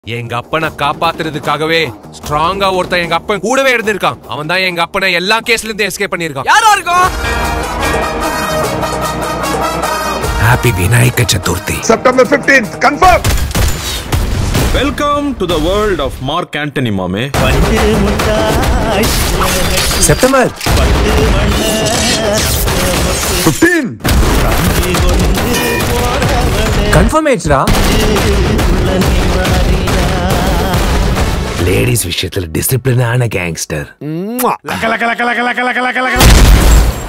எங்க அப்பனை காப்பாத்துறதுக்காகவே ஸ்ட்ராங்கா ஒருத்தன் எங்க அப்பன் கூடவே இருந்திருக்கான் அவன் தான் எங்க அப்பனை எல்லா கேஸ்ல இருந்து எஸ்கேப் பண்ணிருக்கான் யாரா இருக்கும் happy Vinayaka Chaturthi September 15th, confirm. Welcome to the world of Mark Antony மாமே செப்டம்பர் 15. கன்ஃபார்ம் ஆயிடுச்சுடா லேடிஸ் விஷயத்துல டிசிப்ளினான gangster Laka, laka, laka, laka, laka, laka, laka, laka.